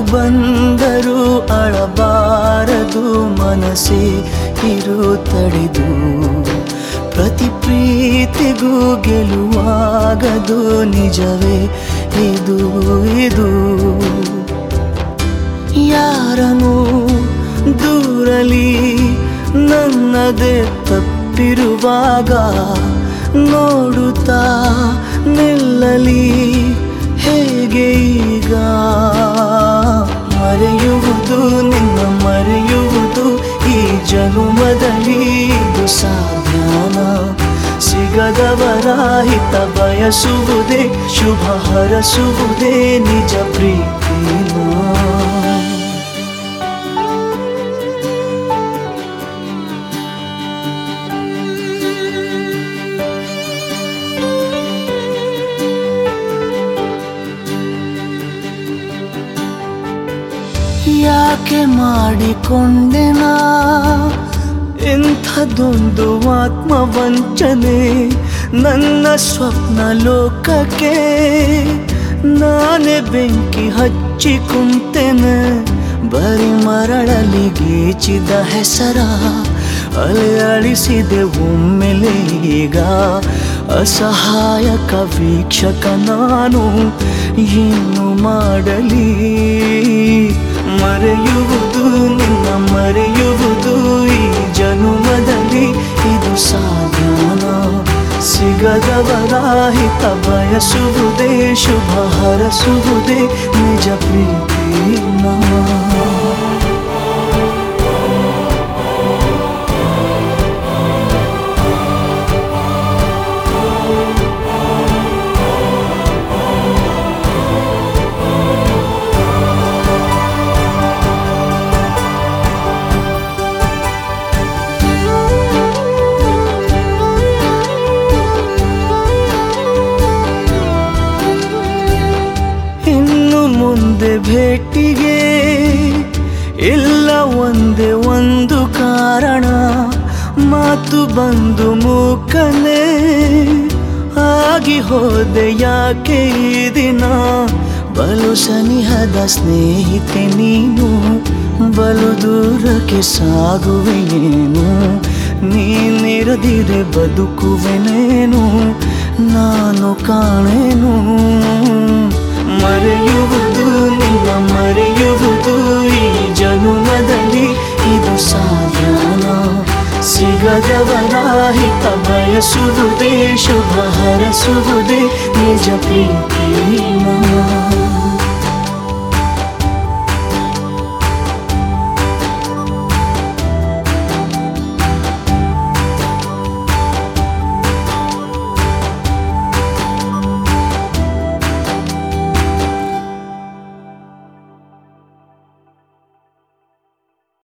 ಬಂದರೂ ಅಳಬಾರದು ಮನಸ್ಸೇ ಇರು ತಡೆದು ಪ್ರತಿ ಪ್ರೀತಿಗೂ ಗೆಲುವಾಗದು ನಿಜವೇ ಇದು ಇದು ಯಾರನು ದೂರಲಿ ನನ್ನದೇ ತಪ್ಪಿರುವಾಗ ನೋಡುತ್ತಾ ನಿಲ್ಲಲಿ ಹೇಗೆ ಈಗ ಮರೆಯುವುದು ನಿನ್ನ ಮರೆಯುವುದು ಈ ಜನುಮದಲ್ಲಿ ಇದು ಸಾಧ್ಯನ ಸಿಗದವರ ಹಿತ ಬಯಸುವುದೇ ಶುಭ ಹರಸುವುದೇ ನಿಜ ಪ್ರೀತಿನ ಯಾಕೆ ಮಾಡಿಕೊಂಡೆನಾ ಇಂಥದೊಂದು ಆತ್ಮವಂಚನೆ ನನ್ನ ಸ್ವಪ್ನ ಲೋಕಕ್ಕೆ ನಾನೇ ಬೆಂಕಿ ಹಚ್ಚಿ ಕುಂತೆನೆ ಬರಿ ಮರಳಲಿ ಗೀಚಿದ ಹೆಸರ ಅಲೆ ಅಳಿಸಿದೆ ಒಮ್ಮೆಲೆ ಈಗ ಅಸಹಾಯಕ ವೀಕ್ಷಕ ನಾನು ಏನು ಮಾಡಲಿ ಮರೆಯುವುದು ನಿನ್ನ ಮರೆಯುವುದು ಈ ಜನುಮದಲ್ಲಿ ಇದು ಸಾಧ್ಯನ ಸಿಗದವರ ಹಿತ ಬಯಸುವುದೇ ಶುಭ ಹರಸುವುದೇ ನಿಜ ಪ್ರೀತಿನ ಇನ್ನು ಮುಂದೆ ಭೇಟಿಗೆ ಇಲ್ಲ ಒಂದೇ ಒಂದು ಕಾರಣ ಮಾತು ಬಂದು ಮೂಕನೆ ಆಗಿ ಹೋದೆ ಯಾಕೆ ಈ ದಿನ ಬಲು ಸನಿಹದ ಸ್ನೇಹಿತೆ ನೀನು ಬಲು ದೂರಕ್ಕೆ ಸಾಗುವೆಯೇನು ನೀನಿರದಿರೆ ಬದುಕುವೆನೇನು ನಾನು ಕಾಣೆನು ಮರೆಯುವುದು ನಿನ್ನ ಮರೆಯುವುದು ಈ ಜನುಮದಲ್ಲಿ ಇದು ಸಾಧನ ಸಿಗದವರ ಹಿತ ಬಯಸುವುದೇ ಶುಭ ಹರಸುವುದೇ ನಿಜ ಪ್ರೀತಿನ